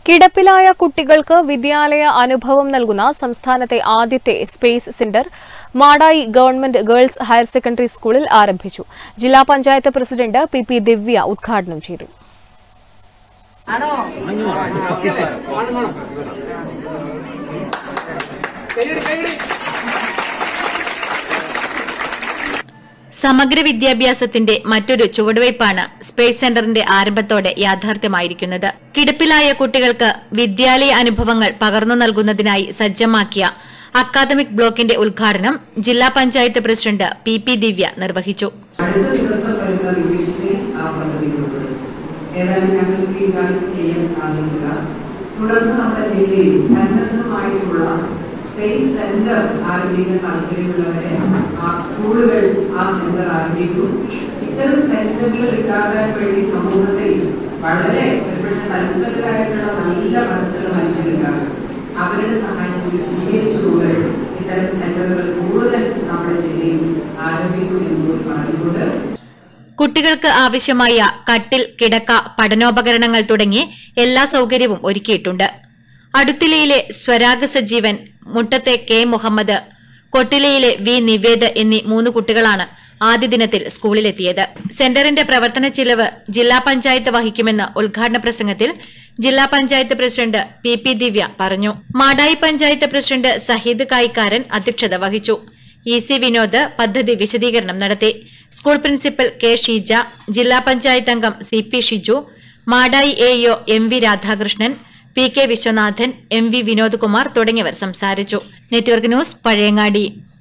കിടപ്പിലായ കുട്ടികൾക്ക് വിദ്യാലയ അനുഭവം നൽകുന്ന സംസ്ഥാനത്തെ ആദ്യത്തെ space centre Madayi government girls higher secondary സ്കൂളിൽ ആരംഭിച്ചു ജില്ലാ panchayat president P P Divya ഉദ്ഘാടനം ചെയ്തു സമഗ്ര വിദ്യാഭ്യാസത്തിന്റെ മറ്റൊരു ചുവടുവയ്പ്പാണ് സ്പേസ് സെന്ററിന്റെ ആരംഭത്തോടെ യാഥാർത്ഥ്യമായിരിക്കുന്നത് കിടപ്പിലായ കുട്ടികൾക്ക് വിദ്യാലയ അനുഭവങ്ങൾ പകർന്നു നൽകുന്നതിനായി സജ്ജമാക്കിയ അക്കാദമിക് ബ്ലോക്കിന്റെ ഉദ്ഘാടനം ജില്ലാ panchayat president P P Divya നിർവഹിച്ചു അടുത്ത ദിവസം വരുന്ന റിവിഷനിൽ ആ പദ്ധതി ഉൾപ്പെടും ഏതായാലും ഞങ്ങൾക്ക് ഈ കാര്യം ചെയ്യാൻ സാധിക്കുക തുടർന്ന് നമ്മുടെ ജില്ലയിൽ സന്നദ്ധമായിട്ടുള്ള സ്പേസ് സെന്റർ ആരംഭിക്കാൻ താല്പര്യമുള്ളവരെ ആ സ്കൂളുകൾ ആ സെന്റർ ആരംഭിക്കും ഇത്തരം സെന്ററുകൾ ഉണ്ടാകാൻ വേണ്ടി സമൂഹത്തിൽ വളരെ ഒരുപക്ഷെ തലമുറകളായിട്ടുള്ള നല്ല മനസ്സുള്ള മനുഷ്യരുണ്ടാകും അവരുടെ സഹായം കൂടി സ്വീകരിച്ചുകൊണ്ട് ഇത്തരം സെന്ററുകൾ കൂടുതൽ നമ്മുടെ ജില്ലയിൽ ആരംഭിക്കും എന്നുകൂടി പറഞ്ഞുകൊണ്ട് കുട്ടികൾക്ക് ആവശ്യമായ കട്ടിൽ കിടക്ക പഠനോപകരണങ്ങൾ തുടങ്ങി എല്ലാ സൗകര്യവും ഒരുക്കിയിട്ടുണ്ട് അടുത്തിലയിലെ സ്വരാഗ് സജീവൻ മുട്ടത്തെ കെ മുഹമ്മദ് കൊട്ടിലയിലെ വി നിവേദ് എന്നീ മൂന്ന് കുട്ടികളാണ് ആദ്യ ദിനത്തിൽ സ്കൂളിലെത്തിയത് സെന്ററിന്റെ പ്രവർത്തന ചിലവ് ജില്ലാ പഞ്ചായത്ത് വഹിക്കുമെന്ന് ഉദ്ഘാടന പ്രസംഗത്തിൽ ജില്ലാ panchayat president P P Divya പറഞ്ഞു മാടായി പഞ്ചായത്ത് പ്രസിഡന്റ് സഹീദ് കായിക്കാരൻ അധ്യക്ഷത വഹിച്ചു ഇ സി വിനോദ് പദ്ധതി വിശദീകരണം നടത്തി സ്കൂൾ പ്രിൻസിപ്പൽ കെ ഷീജ ജില്ലാ പഞ്ചായത്ത് അംഗം C P Shiju Madayi AEO M V Radhakrishnan P K Viswanathan M V Vinod Kumar തുടങ്ങിയവർ സംസാരിച്ചു നെറ്റ്വർക്ക് ന്യൂസ് പഴയങ്ങാടി